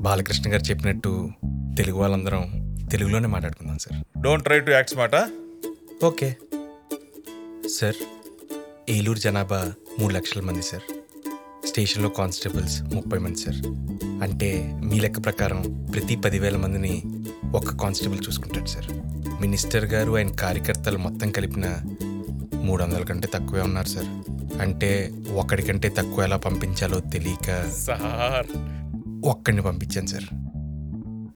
బాలకృష్ణ గారు చెప్పినట్టు తెలుగు వాళ్ళందరం తెలుగులోనే మాట్లాడుకుందాం sir don't try to act smart okay sir Eluru జనాభా మూడు లక్షల మంది సార్ స్టేషన్లో కానిస్టేబుల్స్ ముప్పై మంది సార్ అంటే మీ లెక్క ప్రకారం ప్రతి పదివేల మందిని ఒక్క కానిస్టేబుల్ చూసుకుంటాడు సార్ మినిస్టర్ గారు ఆయన కార్యకర్తలు మొత్తం కలిపిన మూడు వందల కంటే తక్కువే ఉన్నారు సార్ అంటే ఒక్కడికంటే తక్కువ ఎలా పంపించాలో తెలియక సార్ ఒక్కడిని పంపించాను సార్